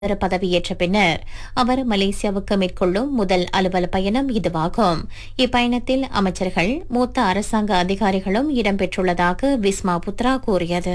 பதவியேற்ற பின்னர் அவர் மலேசியாவுக்கு மேற்கொள்ளும் முதல் அலுவல் பயணம் இதுவாகும் இப்பயணத்தில் அமைச்சர்கள் மூத்த அரசாங்க அதிகாரிகளும் இடம்பெற்றுள்ளதாக விஸ்மா புத்ரா கூறியது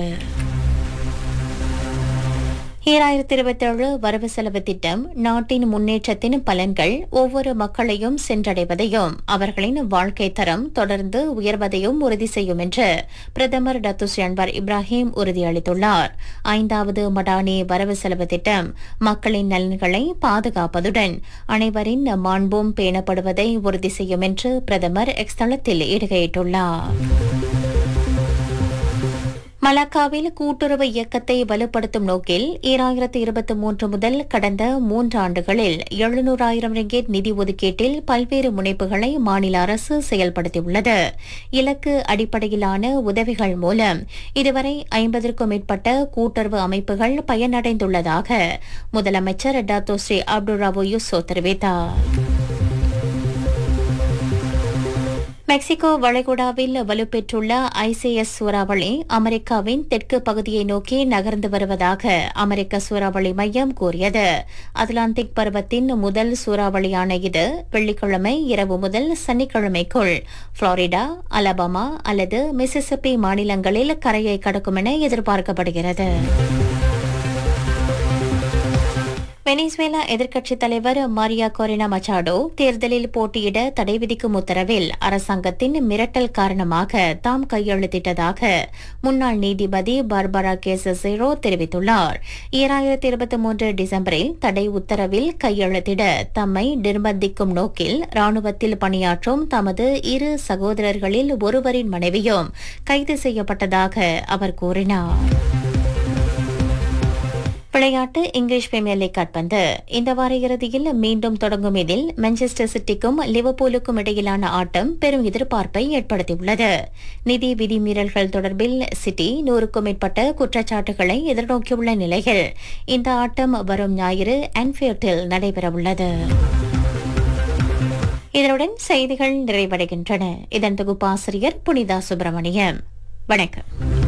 ஈராயிரத்தி இருபத்தேழு வரவு செலவு திட்டம் நாட்டின் முன்னேற்றத்தின் பலன்கள் ஒவ்வொரு மக்களையும் சென்றடைவதையும் அவர்களின் வாழ்க்கை தரம் தொடர்ந்து உயர்வதையும் உறுதி செய்யும் என்று பிரதமர் டத்துஸ் அன்வார் இப்ராஹிம் உறுதியளித்துள்ளார் ஐந்தாவது மடானி வரவு செலவு திட்டம் மக்களின் நலன்களை பாதுகாப்பதுடன் அனைவரின் மாண்பும் பேணப்படுவதை உறுதி செய்யும் என்று பிரதமர் எக்ஸ் தளத்தில் இடுகையிட்டுள்ளார் மலாக்காவில் கூட்டுறவு இயக்கத்தை வலுப்படுத்தும் நோக்கில் ஈராயிரத்து இருபத்தி மூன்று முதல் கடந்த மூன்று ஆண்டுகளில் எழுநூறாயிரம் ரிங்கெட் நிதி ஒதுக்கீட்டில் பல்வேறு முனைப்புகளை மாநில அரசு செயல்படுத்தியுள்ளது இலக்கு அடிப்படையிலான உதவிகள் மூலம் இதுவரை ஐம்பதற்கும் மேற்பட்ட கூட்டுறவு அமைப்புகள் பயனடைந்துள்ளதாக முதலமைச்சர் Dato Sri Abdul Rauf Yusoh தெரிவித்தார் மெக்சிகோ வளைகுடாவில் வலுப்பெற்றுள்ள ஐசிஎஸ் சூறாவளி அமெரிக்காவின் தெற்கு பகுதியை நோக்கி நகர்ந்து வருவதாக அமெரிக்க சூறாவளி மையம் கூறியது அட்லாந்திக் பருவத்தின் முதல் சூறாவளியான இது வெள்ளிக்கிழமை இரவு முதல் சனிக்கிழமைக்குள் புளோரிடா அலபாமா அல்லது மிசிசிப்பி மாநிலங்களில் கரையை கடக்கும் என எதிர்பார்க்கப்படுகிறது வெனிசுவேலா எதிர்க்கட்சித் தலைவர் மாரியா கொரினா மச்சாடோ தேர்தலில் போட்டியிட தடை விதிக்கும் உத்தரவில் அரசாங்கத்தின் மிரட்டல் காரணமாக தாம் கையெழுத்திட்டதாக முன்னாள் நீதிபதி பார்பரா கேசசேரோ தெரிவித்துள்ளார் ஈராயிரத்தி இருபத்தி மூன்று டிசம்பரில் தடை உத்தரவில் கையெழுத்திட தம்மை நிர்பந்திக்கும் நோக்கில் ராணுவத்தில் பணியாற்றும் தமது இரு சகோதரர்களில் ஒருவரின் மனைவியும் கைது செய்யப்பட்டதாக அவர் கூறினார் விளையாட்டு இங்கிலீஷ் பிரீமியர் லீக் காட்பந்து இந்த வார இறுதியில் மீண்டும் தொடங்கும் இதில் மான்செஸ்டர் சிட்டிக்கும் லிவர்பூலுக்கும் இடையிலான ஆட்டம் பெரும் எதிர்பார்ப்பை ஏற்படுத்தியுள்ளது நிதி விதிமீறல்கள் தொடர்பில் சிட்டி நூறுக்கும் மேற்பட்ட குற்றச்சாட்டுகளை எதிர்நோக்கியுள்ள நிலையில் இந்த ஆட்டம் வரும் ஞாயிறு ஆன்ஃபீல்டில் நடைபெறவுள்ளது இதனுடன் செய்திகள் நிறைவடைகின்றன இதன் தொகுப்பாசிரியர் புனிதா சுப்பிரமணியம் வணக்கம்